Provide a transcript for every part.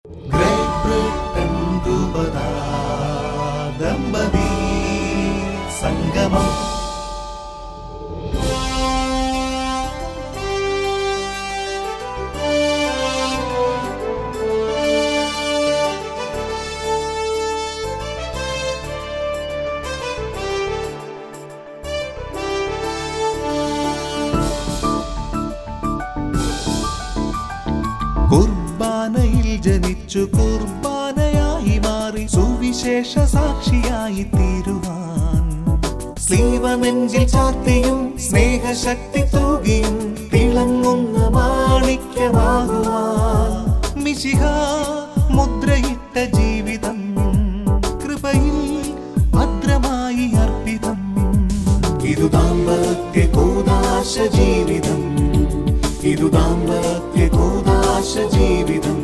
great Britain രൂപതാ ദമ്പതി സംഗമം കുർബാനയിൽ ജനിച്ചു കുർബാനയായി മാറി സുവിശേഷ സാക്ഷിയായി തീരുവാൻ സ്ലീവനെഞ്ചിൽ ചാത്തിയും സ്നേഹശക്തി തൂകിയും തിളങ്ങുന്ന മാണിക്യമാകുവാൻ മിശിഹ മുദ്രയിട്ട ജീവിതം കൃപയിൽ ഭദ്രമായി അർപ്പിതം ഇതു ദാമ്പത്യ കൂതാശ ജീവിതം ഇതു ദാമ്പത്യ കൂതാശ ജീവിതം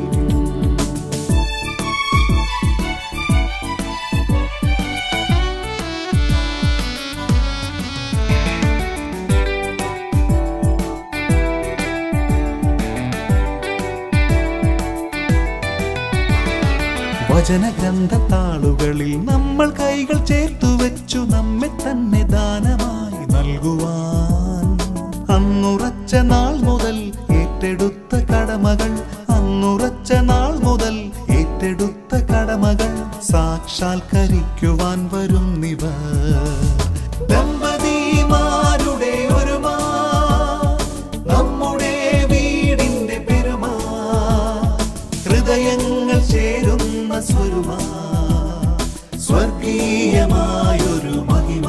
വചനഗ്രന്ഥത്താളുകളിൽ നമ്മൾ കൈകൾ ചേർത്തു വെച്ചു നമ്മെ തന്നെ ദാനമായി നൽകുവാൻ അന്നുറച്ച നാൾ മുതൽ ഏറ്റെടുത്ത കടമകൾ അന്നുറച്ച നാൾ മുതൽ ഏറ്റെടുത്ത കടമകൾ സാക്ഷാത്കരിക്കുവാൻ വരുന്നിവ ദമ്പതിമാരുടെ ഒരുമാ നമ്മുടെ വീടിന്റെ പെരുമാ ഹൃദയങ്ങൾ ചേരുന്ന സ്വരുമാ സ്വർഗീയമായൊരു മഹിമ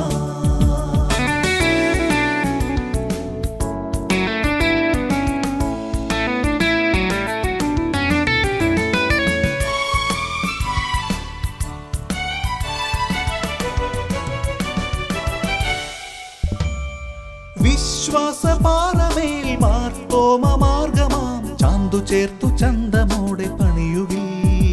വിശ്വാസപാറമേൽ മാർത്തോമ മാർഗമാം ചാന്തു ചേർത്തു ചന്തമോടെ പണിയുകിൽ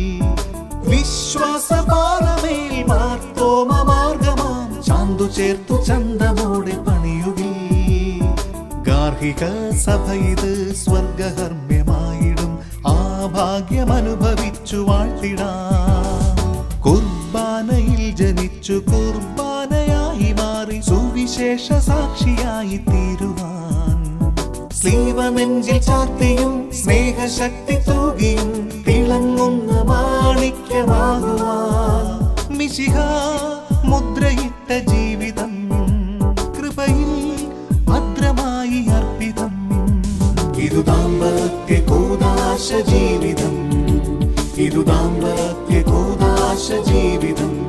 വിശ്വാസപാറമേൽ മാർത്തോമ മാർഗമാം ചാന്തു ചേർത്തു ചന്തമോടെ പണിയുകിൽ ഗാർഹിക സഭ ഇത് സ്വർഗഹർമ്മ്യമായിടും ആ ഭാഗ്യം അനുഭവിച്ചു വാഴ്ത്തിടാം കുർബാനയിൽ ജനിച്ചു കുർബാനയായി മാറി സുവിശേഷ സാക്ഷിയായി തീരുവാൻ സ്ലീവനെഞ്ചിൽ ചാത്തിയും സ്നേഹശക്തി തൂകിയും തിളങ്ങുന്ന മാണിക്യമാകുവാൻ മിശിഹ മുദ്രയിട്ട ജീവിതം കൃപയിൽ ഭദ്രമായി അർപ്പിതം ഇതു ദാമ്പത്യ കൂതാശ ജീവിതം ഇതു ദാമ്പത്യ കൂതാശ ജീവിതം